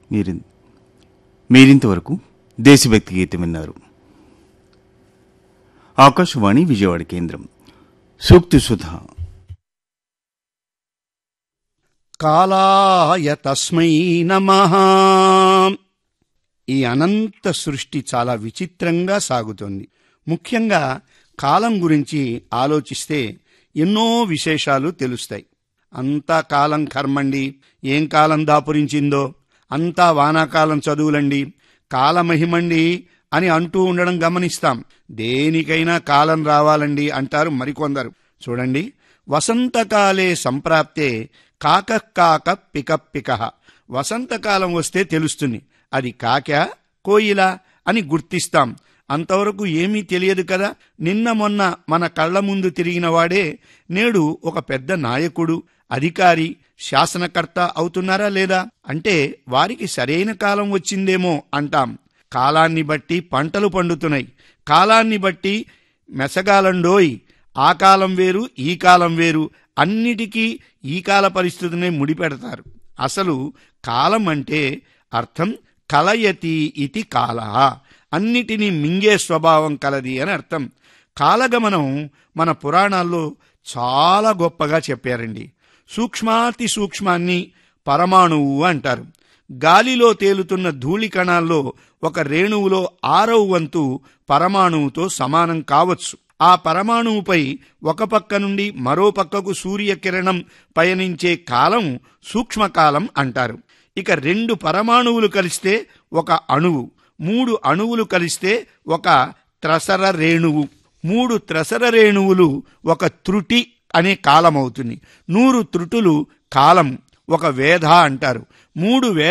మీరు మీరింతవరకు దేశభక్తి గీతం విన్నారు ఆకాశవాణి విజయవాడ కేంద్రం సూక్తి సుధా కాలాయ తస్మై నమః ఈ అనంత సృష్టి చాలా విచిత్రంగా సాగుతోంది ముఖ్యంగా కాలం గురించి ఆలోచిస్తే ఎన్నో విశేషాలు తెలుస్తాయి అంతా కాలం కర్మండి ఏం కాలం దాపురించిందో అంతా వానాకాలం చదువులండి కాలమహిమండి అని అంటూ ఉండడం గమనిస్తాం దేనికైనా కాలం రావాలండి అంటారు మరికొందరు చూడండి వసంతకాలే సంప్రాప్తే కాక కాక పిక పిక వసంతకాలం వస్తే తెలుస్తుంది అది కాక కోయిలా అని గుర్తిస్తాం అంతవరకు ఏమీ తెలియదు కదా నిన్న మొన్న మన కళ్ళ ముందు తిరిగిన వాడే నేడు ఒక పెద్ద నాయకుడు అధికారి శాసనకర్త అవుతున్నారా లేదా అంటే వారికి సరైన కాలం వచ్చిందేమో అంటాం కాలాన్ని బట్టి పంటలు పండుతున్నాయి కాలాన్ని బట్టి మెసగాలండోయ్ ఆ కాలం వేరు ఈ కాలం వేరు అన్నిటికీ ఈ కాల పరిస్థితినే ముడిపెడతారు అసలు కాలం అంటే అర్థం కలయతి ఇతి కాల అన్నిటినీ మింగే స్వభావం కలది అని అర్థం కాలగమనం మన పురాణాల్లో చాలా గొప్పగా చెప్పారండి సూక్ష్మాతి సూక్ష్మాన్ని పరమాణువు అంటారు గాలిలో తేలుతున్న ధూళి కణాల్లో ఒక రేణువులో ఆరవ వంతు పరమాణువుతో సమానం కావచ్చు ఆ పరమాణువుపై ఒక పక్క నుండి మరో పక్కకు సూర్యకిరణం పయనించే కాలం సూక్ష్మకాలం అంటారు ఇక రెండు పరమాణువులు కలిస్తే ఒక అణువు మూడు అణువులు కలిస్తే ఒక త్రసర రేణువు మూడు త్రసర రేణువులు ఒక త్రుటి అనే కాలం అవుతుంది నూరు త్రుటులు కాలం ఒక వేధ అంటారు మూడు వేద